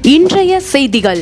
இன்றைய செய்திகள்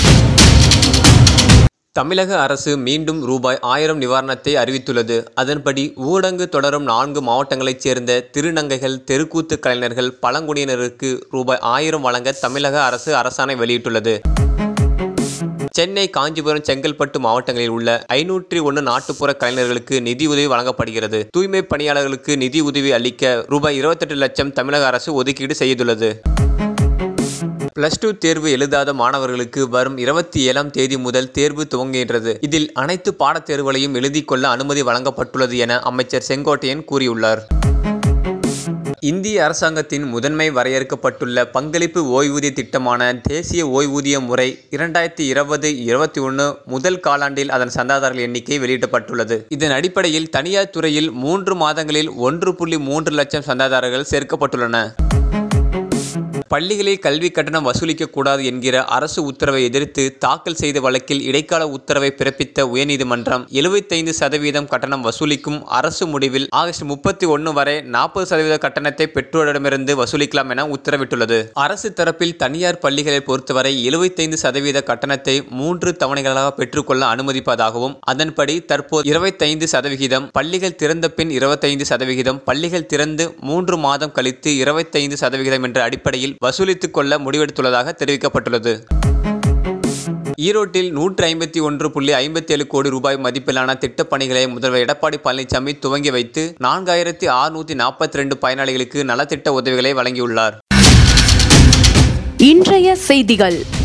தமிழக அரசு மீண்டும் ரூபாய் ஆயிரம் நிவாரணத்தை அறிவித்துள்ளது அதன்படி ஊரடங்கு தொடரும் நான்கு மாவட்டங்களைச் சேர்ந்த திருநங்கைகள் தெருக்கூத்து கலைஞர்கள் பழங்குடியினருக்கு ரூபாய் ஆயிரம் வழங்க தமிழக அரசு அரசாணை வெளியிட்டுள்ளது சென்னை காஞ்சிபுரம் செங்கல்பட்டு மாவட்டங்களில் உள்ள ஐநூற்றி ஒன்று நாட்டுப்புற கலைஞர்களுக்கு நிதியுதவி வழங்கப்படுகிறது தூய்மை பணியாளர்களுக்கு நிதி உதவி அளிக்க ரூபாய் இருபத்தெட்டு லட்சம் தமிழக அரசு ஒதுக்கீடு செய்துள்ளது பிளஸ் டூ தேர்வு எழுதாத மாணவர்களுக்கு வரும் இருபத்தி ஏழாம் தேதி முதல் தேர்வு துவங்குகின்றது இதில் அனைத்து பாடத் தேர்வுகளையும் எழுதிக் கொள்ள அனுமதி வழங்கப்பட்டுள்ளது என அமைச்சர் செங்கோட்டையன் கூறியுள்ளார் இந்திய அரசாங்கத்தின் முதன்மை வரையறுக்கப்பட்டுள்ள பங்களிப்பு ஓய்வூதிய திட்டமான தேசிய ஓய்வூதிய முறை இரண்டாயிரத்தி இருபது இருபத்தி ஒன்று முதல் காலாண்டில் அதன் சந்தாதாரர்கள் எண்ணிக்கை வெளியிடப்பட்டுள்ளது இதன் அடிப்படையில் தனியார் துறையில் மூன்று மாதங்களில் ஒன்று புள்ளி மூன்று லட்சம் சந்தாதாரர்கள் சேர்க்கப்பட்டுள்ளன பள்ளிகளில் கல்வி கட்டணம் வசூலிக்க கூடாது என்கிற அரசு உத்தரவை எதிர்த்து தாக்கல் செய்த வழக்கில் இடைக்கால உத்தரவை பிறப்பித்த உயர்நீதிமன்றம் எழுபத்தைந்து சதவீதம் கட்டணம் வசூலிக்கும் அரசு முடிவில் ஆகஸ்ட் முப்பத்தி ஒன்று வரை நாற்பது சதவீத கட்டணத்தை பெற்றோரிடமிருந்து வசூலிக்கலாம் என உத்தரவிட்டுள்ளது அரசு தரப்பில் தனியார் பள்ளிகளை பொறுத்தவரை எழுபத்தைந்து சதவீத கட்டணத்தை மூன்று தவணைகளாக பெற்றுக்கொள்ள அனுமதிப்பதாகவும் அதன்படி தற்போது இருபத்தைந்து சதவிகிதம் பள்ளிகள் திறந்த பின் இருபத்தைந்து சதவிகிதம் பள்ளிகள் திறந்து மூன்று மாதம் கழித்து இருபத்தைந்து சதவிகிதம் என்ற அடிப்படையில் வசூலித்துக் கொள்ள முடிவெடுத்துள்ளதாக தெரிவிக்கப்பட்டுள்ளது ஈரோட்டில் நூற்றி ஐம்பத்தி ஒன்று புள்ளி ஐம்பத்தி ஏழு கோடி ரூபாய் மதிப்பிலான திட்டப் பணிகளை முதல்வர் எடப்பாடி பழனிசாமி துவங்கி வைத்து நான்காயிரத்தி அறுநூற்றி நாற்பத்தி ரெண்டு பயனாளிகளுக்கு நலத்திட்ட உதவிகளை வழங்கியுள்ளார் இன்றைய செய்திகள்